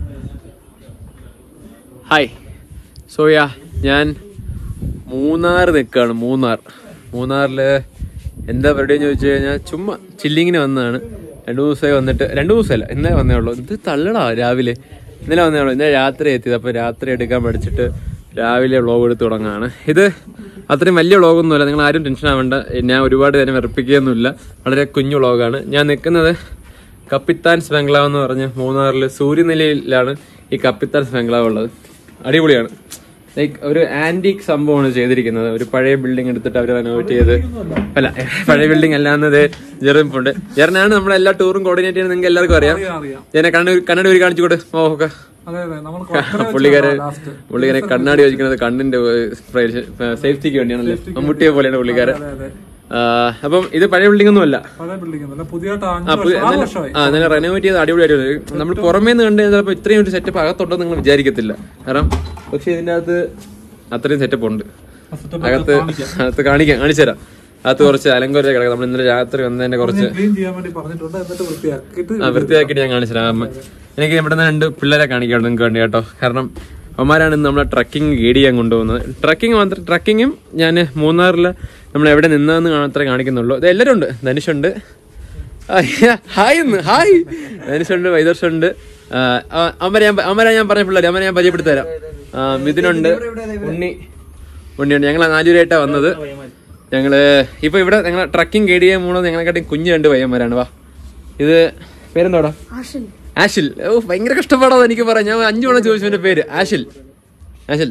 Hi soya ഞാൻ മൂന്നാർ നിൽക്കുകയാണ് മൂന്നാർ മൂന്നാറില് എന്താ പരിപാടി എന്ന് ചോദിച്ചു കഴിഞ്ഞാൽ ചുമ്മാ ചില്ലിങ്ങിന് വന്നതാണ് രണ്ടു ദിവസമായി വന്നിട്ട് രണ്ടു ദിവസമല്ല ഇന്നലെ വന്നേ ഉള്ളൂ ഇത് തള്ളടാ രാവിലെ ഇന്നലെ വന്നേ ഉള്ളൂ ഇന്നലെ രാത്രി എത്തിയത് അപ്പോൾ രാത്രി എടുക്കാൻ പഠിച്ചിട്ട് രാവിലെ വ്ളോഗ് എടുത്ത് തുടങ്ങാണ് ഇത് അത്രയും വലിയ വ്ളോഗൊന്നുമല്ല നിങ്ങൾ ആരും ടെൻഷൻ ആവേണ്ട ഞാൻ ഒരുപാട് നേരം വെറുപ്പിക്കുകയൊന്നുമില്ല വളരെ കുഞ്ഞു വ്ളോഗാണ് ഞാൻ നിൽക്കുന്നത് കപ്പിത്താൻസ് ബംഗ്ലാവ് എന്ന് പറഞ്ഞ് മൂന്നാറിൽ സൂര്യനിലയിലാണ് ഈ കപ്പിത്താൻസ് ബംഗ്ലാവ് ഉള്ളത് അടിപൊളിയാണ് ലൈക്ക് ഒരു ആന്റിക് സംഭവമാണ് ചെയ്തിരിക്കുന്നത് ഒരു പഴയ ബിൽഡിംഗ് എടുത്തിട്ട് അവർ റെനോവേറ്റ് ചെയ്ത് അല്ല പഴയ ബിൽഡിംഗ് അല്ലാന്നത് ജെറിൻപുണ്ട് ജെറിനാണ് നമ്മുടെ എല്ലാ ടൂറും കോർഡിനേറ്റ് ചെയ്യുന്നത് നിങ്ങൾക്ക് എല്ലാവർക്കും അറിയാം ഞാൻ കണ്ണൂർ കണ്ണട ഒരു കാണിച്ചു കൊടു ഓ ഓക്കെ അതെ അതെ നമ്മൾ പുള്ളിക്കാരൻ പുള്ളിക്കാരൻ കണ്ണാടി വെച്ചിരിക്കുന്നത് കണ്ണിന്റെ സേഫ്റ്റിക്ക് വേണ്ടിയാണല്ലേ മമ്മൂട്ടിയെ പോലെയാണ് പുള്ളിക്കാരൻ ആ, അപ്പം ഇത് പഴയ ബിൽഡിംഗ് ഒന്നും അല്ല പഴയ ബിൽഡിംഗ് ഒന്നല്ല പുതിയതായിട്ട് ആ, അഞ്ച് പുതിയ- വർഷം ആറ് നല്ല- വർഷമായി ആ നല്ല റെനോവേറ്റ് ചെയ്ത് അടിപൊളിയായിട്ട് നമ്മൾ പുറമേ നിന്ന് കണ്ട് കഴിഞ്ഞാൽ ചിലപ്പോൾ ഇത്രയും ഒരു സെറ്റപ്പ് അകത്തുണ്ടെന്ന് നിങ്ങൾ വിചാരിക്കത്തില്ല കാരണം പക്ഷെ ഇതിന്റെ അകത്ത് അത്രയും സെറ്റപ്പ് ഉണ്ട് അകത്ത് അകത്ത് കാണിക്കാം കാണിച്ചു തരാം അകത്ത് കുറച്ച് അലങ്കോര കിടക്കാം നമ്മൾ ഇന്നലെ രാത്രി വന്നതിന്റെ കുറച്ച് ക്ലീൻ ചെയ്യാൻ വേണ്ടി പറഞ്ഞിട്ടുണ്ട് എന്നിട്ട് വൃത്തിയാക്കിയിട്ട് ആ വൃത്തിയാക്കിയിട്ട് ഞാൻ കാണിച്ചു തരാം അമ്മ എനിക്ക് ഇവിടെ നിന്ന് രണ്ട് പിള്ളേരെ കാണിക്കാം നിങ്ങൾക്ക് വേണ്ടി കേട്ടോ കാരണം അവന്മാരാണ് ഇന്ന് നമ്മളെ ട്രക്കിംഗ് ഗൈഡ് ചെയ്യാൻ കൊണ്ടുപോകുന്നത് ട്രക്കിംഗ് മാത്രം ട്രക്കിങ്ങും ഞാൻ മൂന്നാറിൽ നമ്മൾ എവിടെ നിന്നതെന്ന് മാത്രമേ കാണിക്കുന്നുള്ളൂ ഇത് എല്ലാവരും ഉണ്ട് ധനുഷുണ്ട് ആ, ഹായ് ഇന്ന് ഹായ് ധനുഷുണ്ട് വൈദർഷുണ്ട് അമ്മരെ ഞാൻ അമ്മരെ ഞാൻ പറഞ്ഞ പിള്ളേർ അമ്മരെ ഞാൻ പരിചയപ്പെടുത്തി തരാം ആ, മിഥുനുണ്ട് ഉണ്ണി ഉണ്ണിയുണ്ട് ഞങ്ങൾ നാലുപേരായിട്ടാണ് വന്നത് ഞങ്ങള് ഇപ്പൊ ഇവിടെ ഞങ്ങൾ ട്രക്കിംഗ് ഗൈഡ് ചെയ്യാൻ പോകുന്നത് ഞങ്ങളെക്കാട്ടി കുഞ്ഞു രണ്ട് പയ്യന്മാരാണ് വാ ഇത് പേരെന്തോടാ ആഷിൽ ഓ ഭയങ്കര കഷ്ടപ്പാടാന്ന് എനിക്ക് പറയാം ഞാൻ അഞ്ചു തവണ ചോദിച്ചു എന്റെ പേര് ആഷിൽ ആഷിൽ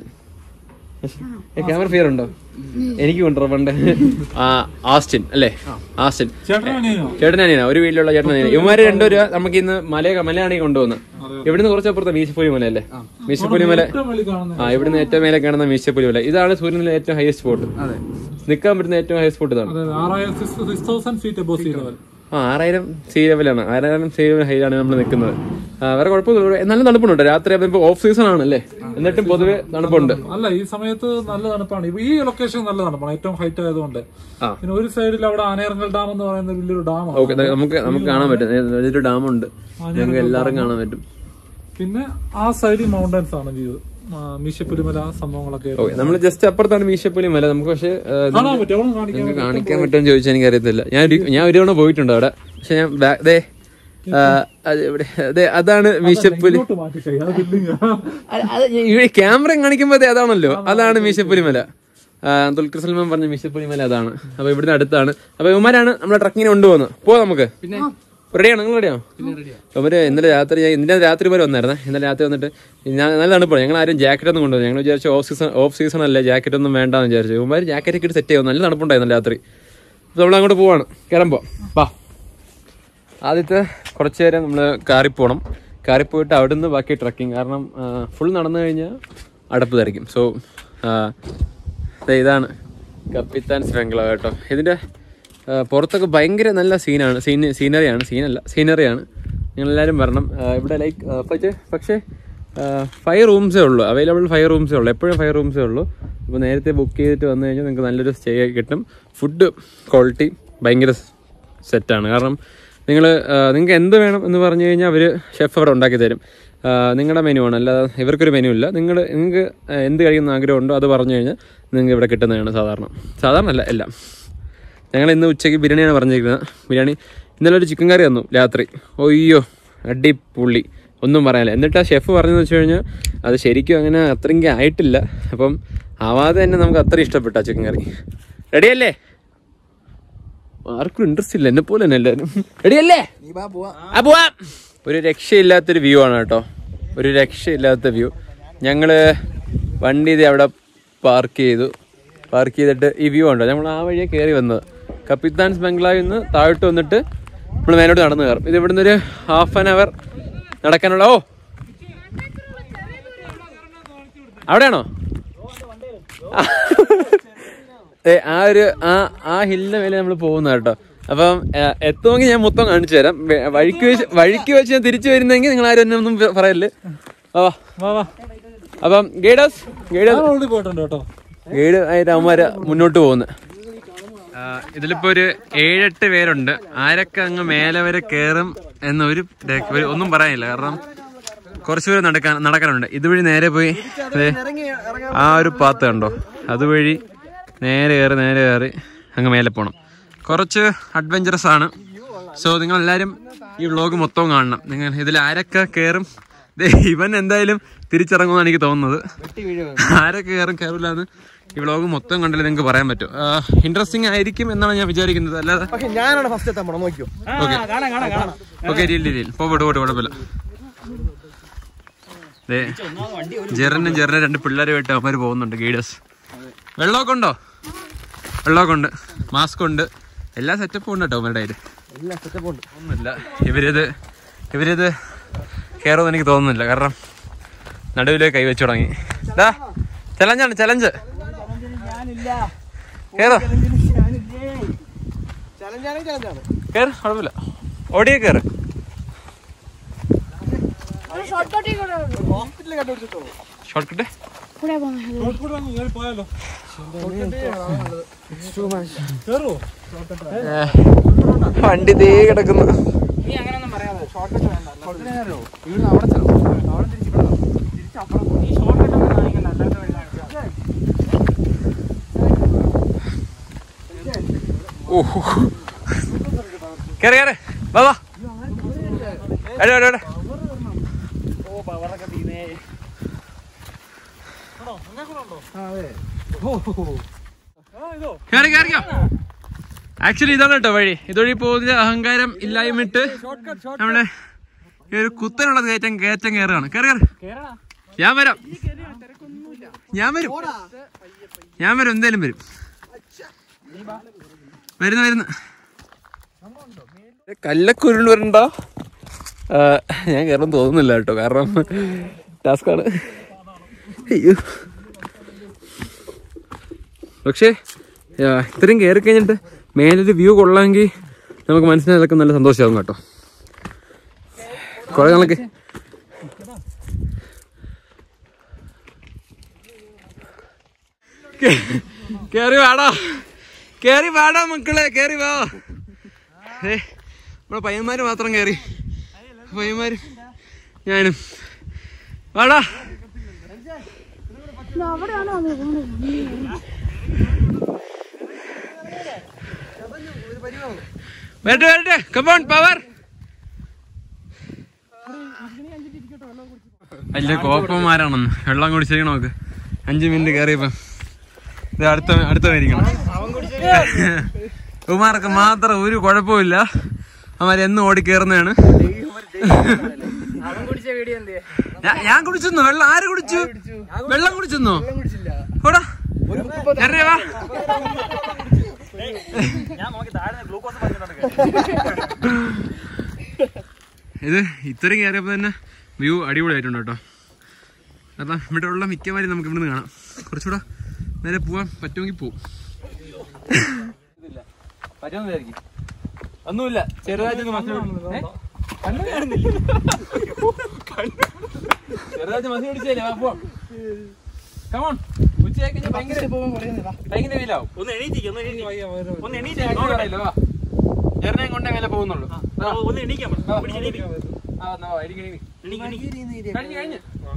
ക്യാമറ ഫിയർ ഉണ്ടോ എനിക്ക് കൊണ്ടുവരാം പണ്ട് ആ ആസ്റ്റിൻ അല്ലേ ആസ്റ്റിൻ ചേട്ടനാണിയോ ചേട്ടനാനിയാ ഒരു വീട്ടിലുള്ള ചേട്ടനാനിയാ ഇവന്മാര് രണ്ടുപേരും നമുക്ക് ഇന്ന് മല മലയാണ് ഈ കൊണ്ടുവന്നത് ഇവിടുന്ന് കുറച്ച് അപ്പുറത്തെ മീശപ്പുലി മല അല്ലേ മീശപ്പുലി മല ഏറ്റവും വലിയ കാണുന്നത് ആ ഇവിടുന്ന് ഏറ്റവും മേലെ കാണുന്ന മീശപ്പുലി മല ഇതാണ് സൂര്യനിലെ ഏറ്റവും ഹയസ്റ്റ് സ്പോട്ട് നിൽക്കാൻ പറ്റുന്ന ഏറ്റവും ഹയസ്റ്റ് സ്പോട്ട് ഇതാണ് അതെ ആറായിരം six thousand feet above sea level ആ ആറായിരം സീ ലെവലാണ് ആറായിരം സീ ലെവൽ ഹൈലാണ് നമ്മൾ നിൽക്കുന്നത് ആ, വേറെ കുഴപ്പമൊന്നുമില്ല ഇവിടെ നല്ല തണുപ്പുണ്ട് രാത്രി ഇപ്പൊ ഓഫ് സീസൺ ആണല്ലേ എന്നിട്ടും പൊതുവെ തണുപ്പുണ്ട് അല്ല ഈ സമയത്ത് നല്ല തണുപ്പാണ് ഇപ്പൊ ഈ ലൊക്കേഷൻ നല്ല തണുപ്പാണ് ഏറ്റവും ഹൈറ്റ് ആയതുകൊണ്ട് ആ. പിന്നെ ഒരു സൈഡിൽ അവിടെ ആനയറങ്ങൽ ഡാം എന്ന് പറയുന്ന വലിയൊരു ഡാമാണ് ഓക്കെ നമുക്ക് നമുക്ക് കാണാൻ പറ്റും വലിയൊരു ഡാമുണ്ട് ഞങ്ങൾക്ക് എല്ലാവർക്കും കാണാൻ പറ്റും പിന്നെ ആ സൈഡിൽ മൗണ്ടൻസ് ആണ് വ്യൂ മീശപ്പുലിമല ആ സംഭവങ്ങളൊക്കെ ഓക്കെ നമ്മൾ ജസ്റ്റ് അപ്പുറത്താണ് മീശപ്പുലി മല നമുക്ക് പക്ഷേ ആ, കാണാൻ പറ്റും അവിടെ കാണിക്കാൻ നിങ്ങൾക്ക് കാണിക്കാൻ പറ്റുമെന്ന് ചോദിച്ചാൽ എനിക്ക് അറിയത്തില്ല ഞാൻ ഒരു- ഞാൻ ഒരു തവണ പോയിട്ടുണ്ട് അവിടെ പക്ഷെ ഞാൻ ബാ- ദേ ആ, അത് ഇവിടെ ദേ അതാണ് മീശപ്പുലി ഇങ്ങോട്ട് മാറ്റി അത് ബിൽഡിംഗ് അത് അത് ഇവിടെ ക്യാമറ കാണിക്കുമ്പോ ദേ അതാണല്ലോ അതാണ് മീശപ്പുലി മല ആ, ദുൽഖർ സൽമാൻ പറഞ്ഞ മീശപ്പുലി മല അതാണ് അപ്പൊ ഇവിടുന്ന് അടുത്താണ് അപ്പൊ ഇവന്മാരാണ് നമ്മളെ ട്രക്കിങ്ങിന് കൊണ്ടുപോകുന്നത് പോവാം നമുക്ക് റെഡിയാണോ നിങ്ങൾ റെഡിയാണോ അവര് ഇന്നലെ രാത്രി ഞാൻ ഇന്നലെ രാത്രി വരെ വന്നായിരുന്നേ ഇന്നലെ രാത്രി വന്നിട്ട് ഞാൻ നല്ല തണുപ്പാണ് ഞങ്ങൾ ആരും ജാക്കറ്റ് ഒന്നും കൊണ്ടുപോകും ഞങ്ങൾ വിചാരിച്ചു ഓഫ് സീസൺ ഓഫ് സീസൺ അല്ലേ ജാക്കറ്റ് ഒന്നും വേണ്ടാന്ന് വിചാരിച്ചു ഇവന്മാർ ജാക്കറ്റ് ഒക്കെ സെറ്റ് ചെയ്യും നല്ല തണുപ്പുണ്ടായിരുന്നു രാത്രി അപ്പോൾ നമ്മൾ അങ്ങോട്ട് പോവാണ് കയറുമ്പോ വാ ആദ്യത്തെ കുറച്ച് നേരം നമ്മൾ കാറിൽ പോകണം കാറിൽ പോയിട്ട് അവിടെ നിന്ന് ബാക്കി ട്രക്കിങ് കാരണം ഫുൾ നടന്നു കഴിഞ്ഞാൽ അടപ്പ് തെറിക്കും സോ ഇതാണ് കപ്പിത്താൻസ് ബംഗ്ലാവ് കേട്ടോ ഇതിൻ്റെ ആ, പുറത്തൊക്കെ ഭയങ്കര നല്ല സീനാണ് സീൻ സീനറിയാണ് സീനല്ല സീനറിയാണ് നിങ്ങളെല്ലാവരും വരണം ആ, ഇവിടെ ലൈക്ക് പക്ഷേ പക്ഷേ ഫൈവ് റൂംസേ ഉള്ളൂ അവൈലബിൾ ഫൈവ് റൂംസേ ഉള്ളൂ എപ്പോഴും ഫൈവ് റൂംസേ ഉള്ളൂ അപ്പോൾ നേരത്തെ ബുക്ക് ചെയ്തിട്ട് വന്നു കഴിഞ്ഞാൽ നിങ്ങൾക്ക് നല്ലൊരു സ്റ്റേ കിട്ടും ഫുഡ് ക്വാളിറ്റി ഭയങ്കര സെറ്റാണ് കാരണം നിങ്ങൾ നിങ്ങൾക്ക് എന്ത് വേണം എന്ന് പറഞ്ഞു കഴിഞ്ഞാൽ അവർ ഷെഫ് അവിടെ ഉണ്ടാക്കി തരും നിങ്ങളുടെ മെനു ആണ് അല്ലാതെ ഇവർക്കൊരു മെനു ഇല്ല നിങ്ങൾ നിങ്ങൾക്ക് എന്ത് കഴിക്കുന്ന ആഗ്രഹമുണ്ടോ അത് പറഞ്ഞു കഴിഞ്ഞാൽ നിങ്ങൾക്ക് ഇവിടെ കിട്ടുന്നതാണ് സാധാരണ സാധാരണ അല്ല എല്ലാം ഞങ്ങൾ ഇന്ന് ഉച്ചയ്ക്ക് ബിരിയാണിയാണ് പറഞ്ഞിരിക്കുന്നത് ബിരിയാണി ഇന്നലെ ഒരു ചിക്കൻ കറി തന്നു രാത്രി ഒയ്യോ അടിപൊളി ഒന്നും പറയാനില്ല എന്നിട്ട് ആ ഷെഫ് പറഞ്ഞതെന്ന് വെച്ച് കഴിഞ്ഞാൽ അത് ശരിക്കും അങ്ങനെ അത്രയ്ക്ക് ആയിട്ടില്ല അപ്പം ആവാതെ തന്നെ നമുക്ക് അത്ര ഇഷ്ടപ്പെട്ട ആ ചിക്കൻ കറി റെഡിയല്ലേ ആർക്കും ഇൻട്രസ്റ്റ് ഇല്ല എന്നെ പോലെ തന്നെ എല്ലാവരും റെഡിയല്ലേ ആ പോവാം ഒരു രക്ഷയില്ലാത്തൊരു വ്യൂ ആണ് കേട്ടോ ഒരു രക്ഷയില്ലാത്ത വ്യൂ ഞങ്ങള് വണ്ടി ഇത് അവിടെ പാർക്ക് ചെയ്തു പാർക്ക് ചെയ്തിട്ട് ഈ വ്യൂ ഉണ്ടോ നമ്മൾ ആ വഴിയെ കയറി വന്നത് കപ്പിത്താൻസ് ബംഗ്ലാവിൽ നിന്ന് താഴോട്ട് വന്നിട്ട് നമ്മൾ മേലോട്ട് നടന്നു കയറും ഇത് ഇവിടുന്ന് ഒരു ഹാഫ് ആൻ അവർ നടക്കാനുള്ള ഓ അവിടെയാണോ ഏ, ആ ഒരു ആ ആ ഹില്ലിന്റെ മേലെ നമ്മൾ പോകുന്ന കേട്ടോ അപ്പം ഏ, എത്തുമെങ്കിൽ ഞാൻ മൊത്തം കാണിച്ചു തരാം വെ- വഴിക്ക് വെച്ച് വഴിക്ക് വെച്ച് ഞാൻ തിരിച്ചു വരുന്നെങ്കിൽ നിങ്ങൾ ആരും എന്നെ ഒന്നും പ- പറയല്ലേ വാ വാ. വാ വാ അപ്പം ഗൈഡേഴ്സ് ഗൈഡേഴ്സ് ഞാൻ ഓൾറെഡി പോയിട്ടുണ്ട് കേട്ടോ ഗൈഡ് ആയിട്ട് അവന്മാര് മുന്നോട്ട് പോകുന്നത് ഇതിലിപ്പോ ഒരു ഏഴെട്ട് പേരുണ്ട് ആരൊക്കെ അങ്ങ് മേലെ വരെ കേറും എന്നൊരു രേഖ- ഒരു- ഒന്നും പറയാനില്ല കാരണം കുറച്ച് ദൂരം നടക്കാൻ നടക്കാനുണ്ട് ഇതുവഴി നേരെ പോയി ദേ, ആ ഒരു പാത്ത് കണ്ടോ അതുവഴി നേരെ കയറി നേരെ കയറി അങ്ങ് മേലെ പോകണം കുറച്ച് അഡ്വഞ്ചറസ് ആണ് സോ നിങ്ങൾ എല്ലാവരും ഈ വ്ളോഗ് മൊത്തം കാണണം നിങ്ങൾ ഇതിൽ ആരൊക്കെ കയറും ദേ, ഇവൻ എന്തായാലും തിരിച്ചിറങ്ങുമെന്നാണ് എനിക്ക് തോന്നുന്നത് ആരൊക്കെ കയറും കയറില്ലാന്ന് ഈ വ്ളോഗ് മൊത്തം കണ്ടാലേ നിങ്ങൾക്ക് പറയാൻ പറ്റും ഇൻട്രസ്റ്റിംഗ് ആയിരിക്കും എന്നാണ് ഞാൻ വിചാരിക്കുന്നത് അല്ലാതെ പക്ഷെ ഞാനാണ് ഫസ്റ്റ് എത്താൻ പോണം നോക്കിയോ ഓക്കെ ഓക്കെ ഡീൽ ഡീൽ പോ പോട്ട് പോട്ട് കുഴപ്പമില്ല ദേ ജെറിനും ജെറിനും രണ്ട് പിള്ളേരുമായിട്ട് അവന്മാർ പോകുന്നുണ്ട് ഗൈഡേഴ്സ് വെള്ളമൊക്കെ ഉണ്ടോ വെള്ളമൊക്കെ ഉണ്ട് മാസ്ക് ഉണ്ട് എല്ലാ സെറ്റപ്പും ഉണ്ട് കേട്ടോ അവരുടെ കയ്യിൽ എല്ലാ സെറ്റപ്പ് ഉണ്ട് ഒന്നുമില്ല ഇവരിത് ഇവരിത് കയറുമെന്ന് എനിക്ക് തോന്നുന്നില്ല കാരണം നടുവിലേക്ക് കൈവച്ചു തുടങ്ങി ഇതാ ചലഞ്ചാണ് ചലഞ്ച് കേറോ ചലഞ്ചാണെങ്കിൽ ചലഞ്ചാണ് കേറ് കുഴപ്പമില്ല ഓടിയേ കേറ് ഹോസ്പിറ്റലിൽ കണ്ടുപിടിച്ചിട്ടോ ഷോർട്ട് കട്ട് കൂടെ അങ്ങ് കേറി പോയാലോ കേറുവോ വണ്ടി ദേ കിടക്കുന്നു നീ അങ്ങനെയൊന്നും പറയാതെ ഷോർട്ട് കട്ട് വേണ്ട ഇവിടുന്ന് അവിടെ ചെല്ലാം അവിടെ തിരിച്ച് ഇവിടെ വാ. തിരിച്ച് അപ്പുറം പോ. ഈ ഷോർട്ട് കട്ട് ഒന്നും കാണിക്കണ്ട അല്ലാത്ത വഴി കാണിച്ചാ ഓഹോ കേറ് കേറ് വാ വാ അടേ അടേ അടേ ഓ പവറൊക്കെ തീനേ ആ ഇതോ കേറി കേറിക്കോ ആക്ച്വലി ഇതാണ് കേട്ടോ വഴി ഇതുവഴി പോകുന്ന അഹങ്കാരം ഇല്ലായ്മിട്ട് നമ്മുടെ ഈ ഒരു കുത്തനുള്ള കയറ്റം കയറ്റം കയറുകയാണ് കേറി കേറി ഞാൻ വരാം ഞാൻ വരും ഞാൻ വരും എന്തായാലും വരും വരുന്നു വരുന്നു കല്ലൊക്കെ ഉരുണ്ട് വരണ്ടോ ഞാൻ കയറാൻ തോന്നുന്നില്ല കേട്ടോ കാരണം ടാസ്കാണ് അയ്യോ പക്ഷേ ആ, ഇത്രയും കയറി കഴിഞ്ഞിട്ട് മേലൊരു വ്യൂ കൊള്ളാമെങ്കിൽ നമുക്ക് മനസ്സിന് അതൊക്കെ നല്ല സന്തോഷമാകും കേട്ടോ കുറെ നാളൊക്കെ കേറി വാടാ കേറി വാടാ മക്കളെ കേറി വാ ഏ നമ്മുടെ പയ്യന്മാര് മാത്രം കേറി പയ്യന്മാര് ഞാനും വാടാ അവിടെയാണോ അത് പോകുന്നത് വരട്ടെ വരട്ടെ കമോൺ പവർ വലിയ കോപ്പന്മാരാണെന്ന് വെള്ളം കുടിച്ചേക്കണം നോക്ക് അഞ്ചു മിനിറ്റ് കയറിയപ്പോ ഇത് അടുത്ത അടുത്ത മേടിക്കണം ഉമാർക്ക് മാത്രം ഒരു കുഴപ്പമില്ല അവന്മാർ എന്നും ഓടി കയറുന്നതാണ് അവൻ കുടിച്ച വീഡിയോ എന്തേ ഞാ- ഞാൻ കുടിച്ചെന്നോ വെള്ളം ആര് കുടിച്ചു വെള്ളം കുടിച്ചെന്നോ ഓടാ ചെറിയ വാ ഇത് ഇത്രയും കയറിയപ്പോ തന്നെ വ്യൂ അടിപൊളിയായിട്ടുണ്ട് കേട്ടോ കാരണം ഇവിടെ ഉള്ള മിക്കമാരും നമുക്ക് ഇവിടുന്ന് കാണാം കുറച്ചുകൂടെ നേരെ പോവാൻ പറ്റുമെങ്കിൽ പോവും ഒന്നുമില്ല ചെറുതായിട്ടൊന്ന് മസിൽ ചെറുതായിട്ട് മസിൽ പിടിച്ചല്ലേ വാ പോവാം കമോൺ ഉച്ചയായി കഴിഞ്ഞാൽ ഭയങ്കര ഭയങ്കര വെയിലാവും ഒന്ന് എണീറ്റിക്ക് ഒന്ന് എണീറ്റ് ഒന്ന് എണീറ്റ് നോക്കട്ടെ വാ ചെറുനെ കൊണ്ടേ മേലെ പോകുന്നുള്ളൂ ആ, ഒന്ന് എണീക്കാൻ പറ. പിടിച്ച് എണീക്ക്. ആ എന്നാ വാ ഇടിക്ക് ഇടിക്ക്. എണീക്ക്, എണീക്ക്. കഴിഞ്ഞ് കഴിഞ്ഞ്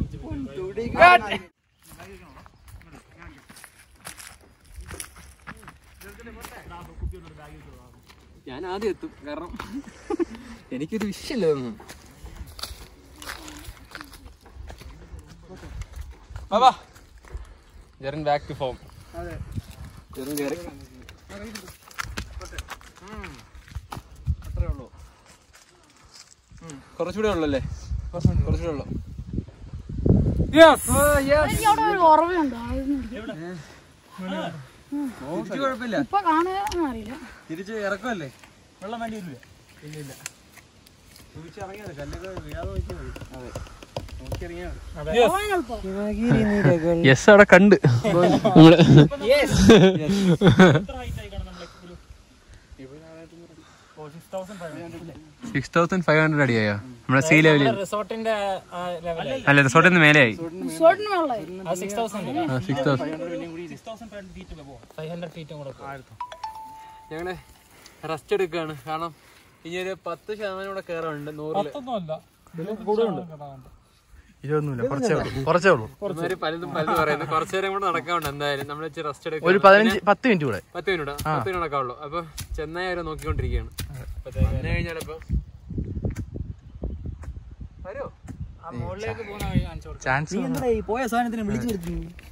ഞാൻ ആദ്യം എത്തും കാരണം എനിക്കൊരു വിഷയമില്ല ഇതൊന്നും വാ Jerin back to form Jerin കയറി കുറച്ചുകൂടെ ഉള്ളല്ലേ കുറച്ചുകൂടെ ഉള്ളു എനിക്ക് അവിടെ ഒരു ഉറവുണ്ട് ഇപ്പൊ കാണുക അറിയില്ല തിരിച്ച് ഇറക്കമല്ലേ വെള്ളം വേണ്ടി വരില്ല പോവാൻ എളുപ്പം യെസ് അവിടെ കണ്ട് നമ്മള് സിക്സ് തൗസൻഡ് ഫൈവ് ഹൺഡ്രഡ് അടിയായോ നമ്മുടെ സീ ലെവലിൽ റിസോർട്ടിന്റെ ലെവലായി അല്ല റിസോർട്ടിൽ നിന്ന് മേലെയായി ഷോട്ടിന് വെള്ളമായി അത് six thousand six thousand six thousand five hundred ഫീറ്റും കൂടെ ഞങ്ങള് റെസ്റ്റ് എടുക്കുകയാണ് കാരണം ഇനി ഒരു പത്ത് ശതമാനം കൂടെ കയറാനുണ്ട് നൂറില് ഒന്നുമല്ല കൂടുതലുണ്ട് ഇരുപതൊന്നുമില്ല കുറച്ചേ ഉള്ളൂ കുറച്ചേ ഉള്ളൂ ഇവന്മാര് പലതും പലതും പറയുന്നത് കുറച്ചു നേരം കൂടെ നടക്കാറുണ്ട് എന്തായാലും നമ്മൾ റെസ്റ്റ് എടുക്കാം ഒരു പതിനഞ്ച് പത്ത് മിനിറ്റ് കൂടെ പത്ത് മിനിറ്റ് പത്ത് മിനിറ്റ് നടക്കാവുള്ളൂ അപ്പൊ ചെന്നൈ അവരെ നോക്കിക്കൊണ്ടിരിക്കുകയാണ് വന്നു കഴിഞ്ഞാലപ്പോ വരോ മുകളിലേക്ക് പോകുന്ന വഴി കാണിച്ചു കൊടുക്കും ചാൻസ് പോയ സാധനത്തിന് വിളിച്ചു നിർത്തി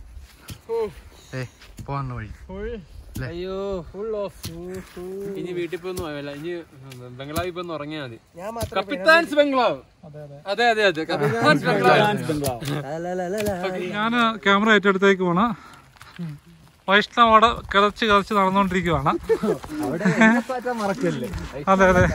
ഏ പോകാനുള്ള വഴി അയ്യോ ഫുൾ ഓഫ് ഇനി വീട്ടിൽ പോയൊന്നും ആവില്ല ഇനി ബംഗ്ലാവിൽ പോയൊന്ന് ഉറങ്ങിയാൽ മതി കപ്പിത്താൻസ് ബംഗ്ലാവ് അതെ അതെ അതെ കപ്പിത്താൻസ് ബംഗ്ലാവ് ഞാൻ ക്യാമറ ഏറ്റെടുത്തേക്ക് പോണ വൈഷ്ണവ് അവിടെ കിതച്ച് കിതച്ച് നടന്നുകൊണ്ടിരിക്കുവാണ് അതെ അതെ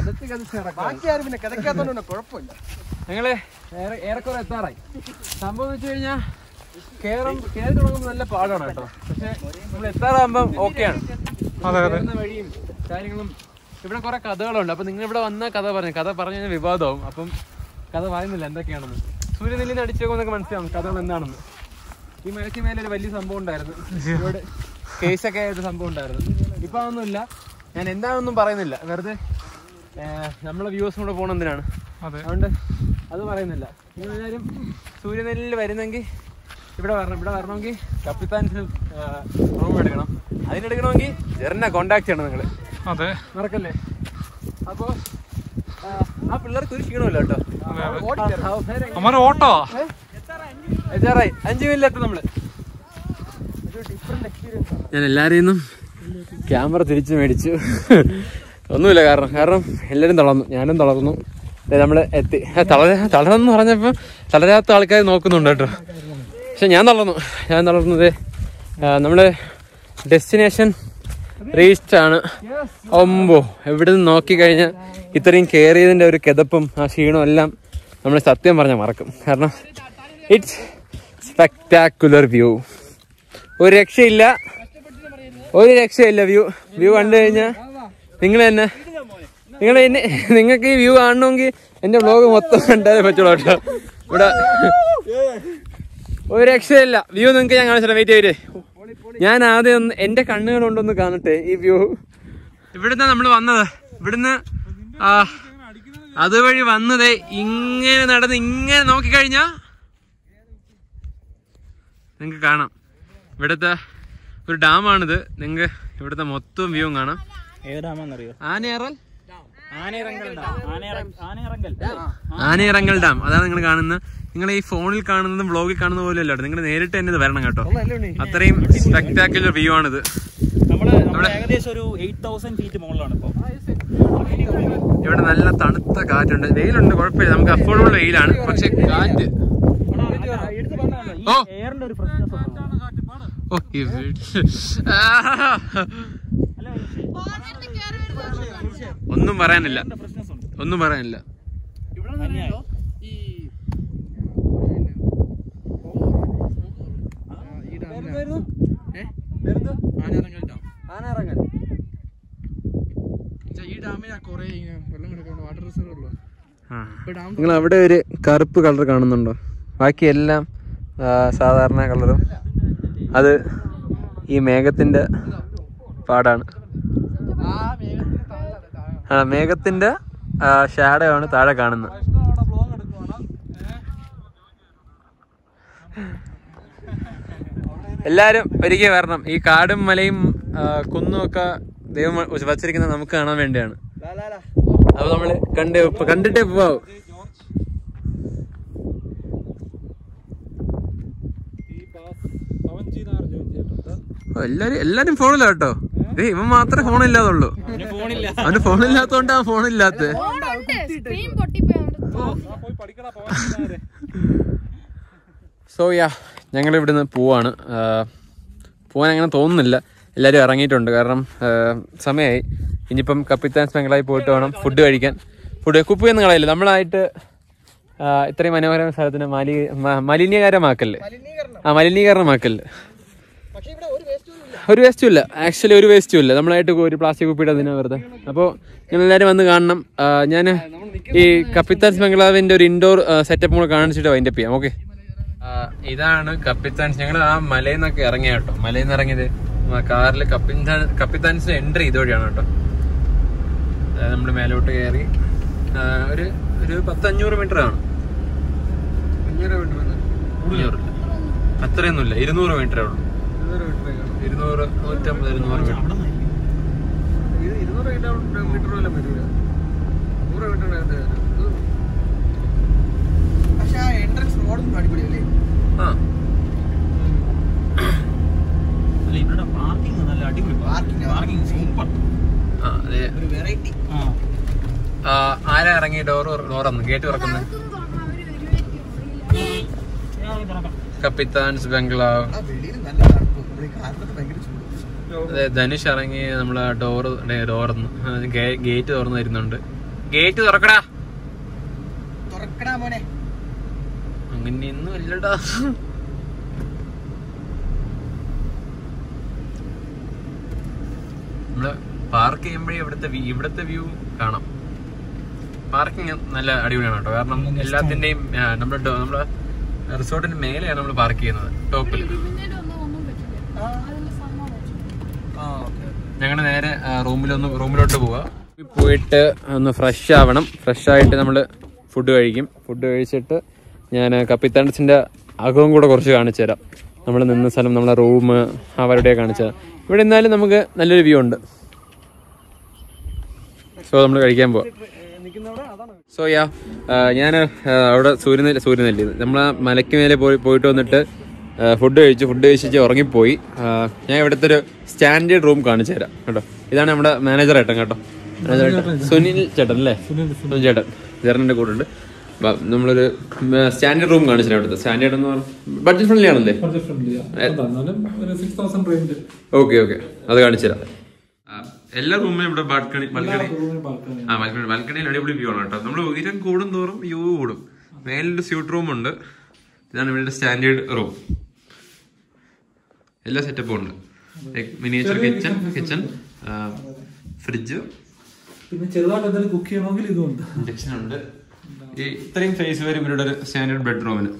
ഞങ്ങള് ഏറെ- ഏറെക്കുറെ എത്താറായി സംഭവം എന്ന് വെച്ച് കഴിഞ്ഞാൽ കേരം കേറി തുടങ്ങുമ്പോൾ നല്ല പാടാണ് കേട്ടോ പക്ഷെ നമ്മൾ എത്താറാകുമ്പോൾ ഓക്കെയാണ് അതെ അതെ വരുന്ന വഴിയും കാര്യങ്ങളും ഇവിടെ കുറെ കഥകളുണ്ട് അപ്പൊ നിങ്ങൾ ഇവിടെ വന്ന കഥ പറഞ്ഞു കഥ പറഞ്ഞു കഴിഞ്ഞാൽ വിവാദമാവും അപ്പം കഥ പറയുന്നില്ല എന്തൊക്കെയാണെന്ന് സൂര്യനെല്ലിന് അടിച്ചു പോകുന്നൊക്കെ മനസ്സിലാവും കഥകൾ എന്താണെന്ന് ഈ മലയ്ക്ക് മേലെ ഒരു വലിയ സംഭവം ഉണ്ടായിരുന്നു ഇവിടെ കേസൊക്കെ ആയിട്ട് സംഭവം ഉണ്ടായിരുന്നു ഇപ്പൊ അതൊന്നുമില്ല ഞാൻ എന്താണെന്നും പറയുന്നില്ല വെറുതെ ഏഹ്, നമ്മളെ വ്യൂസും കൂടെ പോകണം എന്തിനാണ് അതെ അതുകൊണ്ട് അത് പറയുന്നില്ല നിങ്ങൾ എല്ലാവരും സൂര്യനെല്ലിൽ വരുന്നെങ്കിൽ ഇവിടെ വരണം ഇവിടെ വരണമെങ്കിൽ കപ്പിത്താൻസ് റൂം എടുക്കണം അതിനെടുക്കണമെങ്കിൽ ജെറിനെ കോണ്ടാക്ട് ചെയ്യണം നിങ്ങൾ അതെ മറക്കല്ലേ അപ്പോ ആ, ആ പിള്ളേർക്ക് ഒരു ക്ഷീണമില്ല കേട്ടോ അവന്മാര് അമ്മ ഓട്ടോ എത്താറായി അഞ്ചു മിനിറ്റ് നമ്മള് ഞാൻ എല്ലാരെയും നിന്നും ക്യാമറ തിരിച്ചു മേടിച്ചു ഒന്നുമില്ല കാരണം കാരണം എല്ലാവരും തളർന്നു ഞാനും തളർന്നു ദേ നമ്മള് എത്തി ആ, തളര തളർന്നു പറഞ്ഞപ്പോ തളരാത്ത ആൾക്കാർ നോക്കുന്നുണ്ട് കേട്ടോ പക്ഷെ ഞാൻ തളർന്നു ഞാൻ തളർന്നത് നമ്മള് ഡെസ്റ്റിനേഷൻ റീച്ച്ഡ് ആണ് ഒമ്പോ എവിടെ നിന്ന് നോക്കിക്കഴിഞ്ഞാൽ ഇത്രയും കയറിയതിന്റെ ഒരു കിതപ്പും ആ ക്ഷീണവും എല്ലാം നമ്മൾ സത്യം പറഞ്ഞാൽ മറക്കും കാരണം ഇറ്റ്സ് സ്പെക്ടാക്കുലർ വ്യൂ ഒരു രക്ഷയില്ല ഒരു രക്ഷയില്ല വ്യൂ വ്യൂ കണ്ടു കഴിഞ്ഞാൽ നിങ്ങൾ തന്നെ നിങ്ങൾ എന്നെ നിങ്ങൾക്ക് ഈ വ്യൂ കാണണമെങ്കിൽ എന്റെ വ്ലോഗ് മൊത്തം കണ്ടാലേ പറ്റുള്ളൂ കേട്ടോ ഇവിടെ ഒരു രക്ഷയില്ല വ്യൂ നിങ്ങൾക്ക് ഞാൻ കാണിച്ചിട്ട് വെയിറ്റ് ചെയ്തേ ഞാൻ ആദ്യം ഒന്ന് എന്റെ കണ്ണുകൾ കൊണ്ടൊന്ന് കാണട്ടെ ഈ വ്യൂ ഇവിടുന്ന് നമ്മൾ വന്നത് ഇവിടുന്ന് ആ അതുവഴി വന്നതേ ഇങ്ങനെ നടന്ന് ഇങ്ങനെ നോക്കിക്കഴിഞ്ഞാ നിങ്ങൾക്ക് കാണാം ഇവിടുത്തെ ഒരു ഡാമാണിത് നിങ്ങൾക്ക് ഇവിടുത്തെ മൊത്തം വ്യൂ കാണാം ഏതാണെന്നറിയോ ആനയറൽ ആനയിറങ്കൽ ആനയിറങ്കൽ ആനയിറങ്ങൽ ഡാം അതാണ് നിങ്ങൾ കാണുന്നത് നിങ്ങൾ ഈ ഫോണിൽ കാണുന്നതും വ്ളോഗിൽ കാണുന്ന പോലെ അല്ല നിങ്ങൾ നേരിട്ട് തന്നെ ഇത് വരണം കേട്ടോ അത്രയും സ്പെക്ടാക്കുലർ വ്യൂ ആണിത് നമ്മള് നമ്മള് ഏകദേശം ഒരു എയ്റ്റ് തൗസൻഡ് ഫീറ്റ് മുകളിലാണ് ഇപ്പൊ ഇവിടെ നല്ല തണുത്ത കാറ്റുണ്ട് വെയിലുണ്ട് കുഴപ്പമില്ല നമുക്ക് അഫോർഡബിൾ വെയിലാണ് പക്ഷെ കാറ്റ് ഓ എയറിന്റെ ഒരു ഫ്രഷ്നെസ് ഓ ഈ വീട്. ഒന്നും പറയാനില്ല ഒന്നും പറയാനില്ല ആനയിറങ്ങൽ ഈ ഡാമിൽ കുറെ വെള്ളം കിടക്കുന്ന വാട്ടർ റിസർവ് ഉള്ളു നിങ്ങൾ അവിടെ ഒരു കറുപ്പ് കളർ കാണുന്നുണ്ടോ ബാക്കി എല്ലാം ആ, സാധാരണ കളറും അത് ഈ മേഘത്തിന്റെ പാടാണ് ആ മേഘത്തിന്റെ ഷാഡോ ആണ് താഴെ കാണുന്നത് എല്ലാരും ഒരിക്കൽ വരണം ഈ കാടും മലയും ആ, കുന്നും ഒക്കെ ദൈവം വച്ചിരിക്കുന്നത് നമുക്ക് കാണാൻ വേണ്ടിയാണ് അപ്പൊ നമ്മള് കണ്ട് കണ്ടിട്ടേ പോവാവും ഓ, എല്ലാരും എല്ലാരും ഫോണില്ല കേട്ടോ ഏ ഇവൻ മാത്രമേ ഫോണില്ലാതുള്ളൂ അവന് ഫോണില്ലാത്തോണ്ടാ ഫോണില്ലാത്ത സ്ക്രീൻ പൊട്ടിപ്പോയി സോ യാ ഞങ്ങൾ ഇവിടുന്ന് പോവാണ് ആ, പോവാൻ അങ്ങനെ തോന്നുന്നില്ല എല്ലാവരും ഇറങ്ങിയിട്ടുണ്ട് കാരണം ആ, സമയമായി ഇനിയിപ്പം കപ്പിത്താൻസ് ബംഗ്ലാവിൽ പോയിട്ട് വേണം ഫുഡ് കഴിക്കാൻ ഫുഡ് കുപ്പിയൊന്നും കളയില്ല നമ്മളായിട്ട് ആ, ഇത്രയും മനോഹരമായ സ്ഥലത്തിന് മലി മ- മലിനീകരമാക്കല്ലേ ആ മലിനീകരണമാക്കല്ലേ ഒരു വേസ്റ്റും ഇല്ല ആക്ച്വലി ഒരു വേസ്റ്റും ഇല്ല നമ്മളായിട്ട് ഒരു പ്ലാസ്റ്റിക് കുപ്പിയുടെ അതിനാ വെറുതെ അപ്പോൾ നിങ്ങൾ എല്ലാവരും വന്ന് കാണണം ഞാൻ ഈ കപ്പിത്താൻസ് ബംഗ്ലാവിന്റെ ഒരു ഇൻഡോർ സെറ്റപ്പ് കൂടെ കാണിച്ചിട്ട് വൈൻഡപ്പ് ചെയ്യാം ഓക്കെ ഇതാണ് കപ്പിത്താൻസ് ഞങ്ങൾ ആ മലയിൽ നിന്നൊക്കെ ഇറങ്ങിയ കേട്ടോ മലയിൽ നിന്ന് ഇറങ്ങിയത് കാറിൽ കപ്പിത്താൻ കപ്പിത്താൻസിന്റെ എൻട്രി ഇതുവഴിയാണ് കേട്ടോ നമ്മൾ മേലോട്ട് കയറി ആ, ഒരു ഒരു പത്തഞ്ഞൂറ് മീറ്റർ ആണ് അഞ്ഞൂറ് മീറ്റർ അഞ്ഞൂറില്ല അത്രയൊന്നുമില്ല ഇരുന്നൂറ് മീറ്ററേ ഉള്ളൂ ഇരുന്നൂറ് നൂറ്റമ്പത് ഇരുന്നൂറ് മീറ്റർ ഇരുന്നൂറ് മീറ്റർ വല്ലതും വരൂല നൂറ് മീറ്റർ പക്ഷെ ആ എൻട്രൻസ് റോഡും അടിപൊളിയല്ലേ ആ അല്ല ഇവരുടെ പാർക്കിംഗ് നല്ല അടിപൊളി Parking ആ. പാർക്കിംഗ് സൂപ്പർ ആ അതെ ഒരു വെറൈറ്റി ആ ആ, ആരാ ഇറങ്ങി ഡോർ ഡോറന്ന് ഗേറ്റ് തുറക്കുന്നത് അകത്തുനിന്ന് തുറക്കണം, അവര് വരുമായിരിക്കും. അറിയില്ല. ഞാൻ തുറക്കാം കപ്പിത്താൻസ് ബംഗ്ലാവ് ആ വെളിയിൽ നല്ല തണുപ്പ് നമ്മൾ ഈ കാറിനകത്ത് ഭയങ്കര ചൂട് അതെ ധനുഷ് ഇറങ്ങി നമ്മളെ ഡോറ് ഡോറന്ന് ഗേറ്റ് തുറന്നു വരുന്നുണ്ട് ഗേറ്റ് തുറക്കടാ തുറക്കടാ മോനെ അങ്ങനെയൊന്നും ഇല്ലടാ നമ്മള് പാർക്ക് ചെയ്യുമ്പോഴേ ഇവിടുത്തെ view- ഇവിടുത്തെ വ്യൂ കാണാം പാർക്കിംഗ് നല്ല അടിപൊളിയാണ് കേട്ടോ കാരണം എല്ലാത്തിന്റെയും ആ, നമ്മുടെ ഡോ- നമ്മുടെ റിസോർട്ടിന്റെ മേലെയാണ് നമ്മൾ പാർക്ക് ചെയ്യുന്നത് ടോപ്പിൽ illuminate ഒന്നും ഒന്നും പറ്റില്ല. അതിന്റെ സംഭവം വെച്ചു. ആ ഓക്കെ ഞങ്ങൾ നേരെ റൂമിലൊന്ന് റൂമിലോട്ട് പോവാ പോയിട്ട് ഒന്ന് ഫ്രഷ് ആവണം ഫ്രഷ് ആയിട്ട് നമ്മൾ ഫുഡ് കഴിക്കും ഫുഡ് കഴിച്ചിട്ട് ഞാൻ കപ്പിത്താൻസിന്റെ അകവും കൂടെ കുറച്ച് കാണിച്ചു തരാം നമ്മൾ നിന്ന സ്ഥലം നമ്മളെ റൂം അവരുടെ കാണിച്ചു തരാം ഇവിടെ നിന്നാലും നമുക്ക് നല്ലൊരു വ്യൂ ഉണ്ട് സോ നമ്മൾ കഴിക്കാൻ പോവാം സോ യാ ഞാൻ അവിടെ സൂര്യനെല്ലി സൂര്യനെല്ലി നമ്മൾ മലയ്ക്ക് മേലെ പോയി പോയിട്ട് വന്നിട്ട് ഫുഡ് കഴിച്ചു ഫുഡ് കഴിച്ചിട്ട് ഉറങ്ങിപ്പോയി ആ, ഞാൻ ഇവിടുത്തെ ഒരു സ്റ്റാൻഡേർഡ് റൂം കാണിച്ചു തരാം കേട്ടോ ഇതാണ് നമ്മുടെ മാനേജർ ഏട്ടൻ കേട്ടോ മാനേജർ ഏട്ടൻ സുനിൽ ചേട്ടൻ അല്ലേ സുനിൽ ചേട്ടൻ ചേട്ടൻ്റെ കൂടെ ഉണ്ട് ബ- നമ്മളൊരു സ്റ്റാൻഡേർഡ് റൂം കാണിച്ചു തരാം ഇവിടുത്തെ സ്റ്റാൻഡേർഡ് എന്ന് പറഞ്ഞാൽ ബഡ്ജറ്റ് ഫ്രണ്ട്ലി ആണല്ലേ കുറച്ച് friendly ആ. എന്നാലും ഒരു six thousand range okay okay അത് കാണിച്ചു തരാം ആ, എല്ലാ റൂമിലും ഇവിടെ ബാൽക്കണി ബാൽക്കണി ബാൽക്കണി ആ ബാൽക്കണി ബാൽക്കണിയിൽ അടിപൊളി വ്യൂ ആണ് കേട്ടോ നമ്മൾ ഉയരം കൂടും തോറും വ്യൂ കൂടും മേലൊരു സ്യൂട്ട് റൂം ഉണ്ട് ഇതാണ് ഇവിടെ സ്റ്റാൻഡേർഡ് റൂം എല്ലാ സെറ്റപ്പും ഉണ്ട് മിനിയേച്ചർ കിച്ചൺ കിച്ചൺ ഫ്രിഡ്ജ് പിന്നെ ചെറുതായിട്ട് എന്തെങ്കിലും കുക്ക് ചെയ്യണമെങ്കിൽ ഇതുണ്ട് ഇൻഡക്ഷൻ ഉണ്ട് ഈ ഇത്രയും ഫേസ് വരും ഇവരുടെ ഒരു സ്റ്റാൻഡേർഡ് ബെഡ്റൂമിന്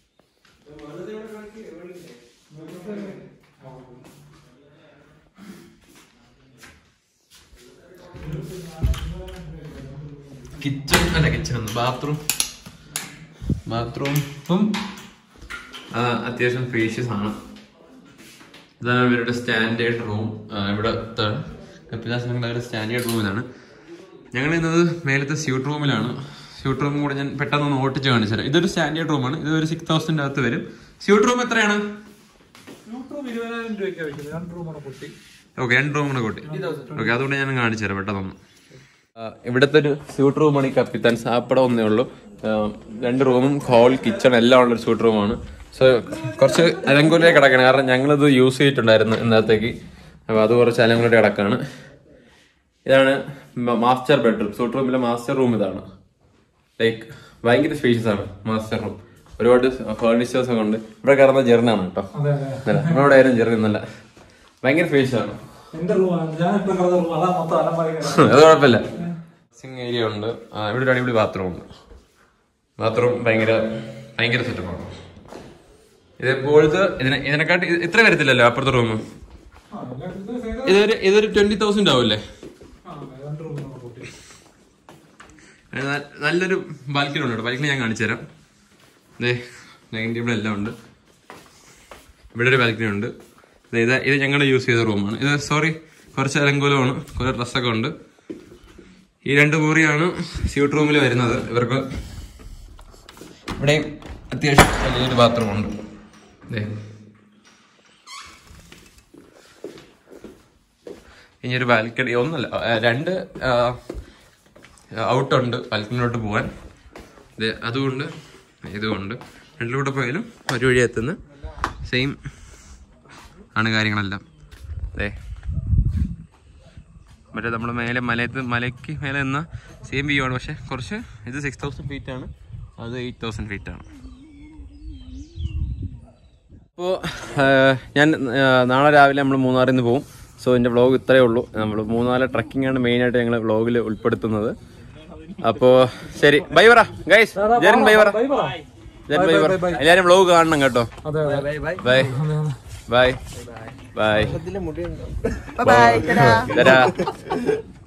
കിച്ചൺ അല്ല കിച്ചൺ ബാത്റൂം ബാത്റൂം അത്യാവശ്യം സ്പേഷ്യസ് ആണ് ഇതാണ് ഇവരുടെ സ്റ്റാൻഡേർഡ് റൂം ഇവിടെ കപ്പിദാസ് ഞങ്ങളുടെ സ്റ്റാൻഡേർഡ് റൂം ഇതാണ് ഞങ്ങൾ ഇന്നത് മേലത്തെ സ്യൂട്ട് റൂമിലാണ് സ്യൂട്ട് റൂം കൂടെ ഞാൻ പെട്ടെന്ന് ഒന്ന് ഓട്ടിച്ച് കാണിച്ചു തരാം ഇതൊരു സ്റ്റാൻഡേർഡ് റൂമാണ് ഇത് ഒരു സിക്സ് തൗസൻഡ് അകത്ത് വരും സ്യൂട്ട് റൂം എത്രയാണ് റൂം ഇരുപതിനായിരം രൂപയ്ക്ക് വയ്ക്കുന്നത് രണ്ട് റൂമാണ് പൊട്ടി ഓക്കെ രണ്ട് റൂം കൂടെ കൂട്ടി ഓക്കെ അതുകൊണ്ട് ഞാൻ കാണിച്ചു തരാം പെട്ടെന്ന് ഇവിടുത്തെ ഒരു സ്യൂട്ട് റൂമാണ് ഈ കപ്പിത്താൻ സാപ്പടം ഒന്നേ ഉള്ളൂ ആ, രണ്ട് റൂമും ഹോൾ കിച്ചൺ എല്ലാം ഉള്ള ഒരു സ്യൂട്ട് റൂമാണ് സോ കുറച്ച് അലങ്കൂലേ കിടക്കണം കാരണം ഞങ്ങളിത് യൂസ് ചെയ്തിട്ടുണ്ടായിരുന്നു ഇന്നത്തേക്ക് അപ്പോൾ അത് കുറച്ച് അലങ്കൂലേ കിടക്കാണ് ഇതാണ് മാസ്റ്റർ ബെഡ്റൂം സൂട്ട് റൂമിലെ മാസ്റ്റർ റൂം ഇതാണ് ലൈക്ക് ഭയങ്കര സ്പേഷ്യസ് ആണ് മാസ്റ്റർ റൂം ഒരുപാട് ഫേർണിച്ചേഴ്സ് ഒക്കെ ഉണ്ട് ഇവിടെ കിടന്ന ജെറിനാണ് കേട്ടോ അതെ അതെ നമ്മുടെ ആയിരുന്നു ജെറിൻ നല്ല ഭയങ്കര സ്പേഷ്യസ് ആണ് എന്റെ റൂമാണ് ഞാൻ ഇപ്പൊ കിടന്ന റൂം അതാ മൊത്തം അലമാരി അത് കുഴപ്പമില്ല സിംഗ് ഏരിയ ഉണ്ട് ആ, ഇവിടെ ഒരു അടിപൊളി ബാത്റൂം ഉണ്ട് ബാത്റൂം ഭയങ്കര ഭയങ്കര സെറ്റപ്പാണ് ഇതെപ്പോഴത്തെ ഇതിനെ ഇതിനെക്കാട്ടി ഇത് ഇത്ര വരത്തില്ലല്ലോ അപ്പുറത്തെ റൂം ഇതൊരു ഇതൊരു ട്വന്റി തൗസൻഡ് ആവില്ലേ രണ്ട് റൂമാണ് പൊട്ടി അത് ന- നല്ലൊരു ബാൽക്കണി ഉണ്ട് ബാൽക്കണി ഞാൻ കാണിച്ചു തരാം ദേ ഡൈനിങ് ടേബിൾ എല്ലാം ഉണ്ട് ഇവിടെ ഒരു ബാൽക്കണി ഉണ്ട് ദേ ഇത് ഇത് ഞങ്ങളുടെ യൂസ് ചെയ്ത റൂമാണ് ഇത് സോറി കുറച്ച് അലങ്കൂലമാണ് കുറേ ഡ്രസ്സൊക്കെ ഉണ്ട് ഈ രണ്ട് മുറിയാണ് സ്യൂട്ട് റൂമിൽ വരുന്നത് ഇവർക്ക് ഇവിടെയും അത്യാവശ്യം വലിയൊരു ബാത്റൂം ഉണ്ട് ദേ ഇനി ഒരു ബാൽക്കണി ഒന്നല്ല ആ, രണ്ട് ഔട്ടുണ്ട് ബാൽക്കണിലോട്ട് പോകാൻ ഇത് അതുകൊണ്ട് ഇതുകൊണ്ട് രണ്ടിലൂടെ പോയാലും ഒരു വഴി എത്തുന്ന സെയിം ആണ് കാര്യങ്ങളെല്ലാം അതെ മറ്റേ നമ്മൾ മേലെ മലയത്ത് മലയ്ക്ക് മേലെ എന്ന സെയിം വ്യൂ ആണ് പക്ഷെ കുറച്ച് ഇത് സിക്സ് തൗസൻഡ് ഫീറ്റ് ആണ് അത് എയ്റ്റ് തൗസൻഡ് ഫീറ്റ് ആണ് അപ്പോൾ ഞാൻ ആ, നാളെ രാവിലെ നമ്മൾ മൂന്നാറിൽ നിന്ന് പോകും സോ എൻ്റെ വ്ളോഗ് ഇത്രയേ ഉള്ളൂ നമ്മൾ മൂന്നാലെ ട്രക്കിംഗ് ആണ് മെയിനായിട്ട് ഞങ്ങൾ വ്ളോഗിൽ ഉൾപ്പെടുത്തുന്നത് അപ്പോൾ ശരി ബൈ പറ ഗൈസ് ജെറിൻ ബൈ പറ ജെറിൻ ബൈ പറ എല്ലാവരും വ്ളോഗ് കാണണം കേട്ടോ അതെ അതെ ബൈ ബൈ ബൈ ഇതിലെ മുടിയുണ്ട് തരാ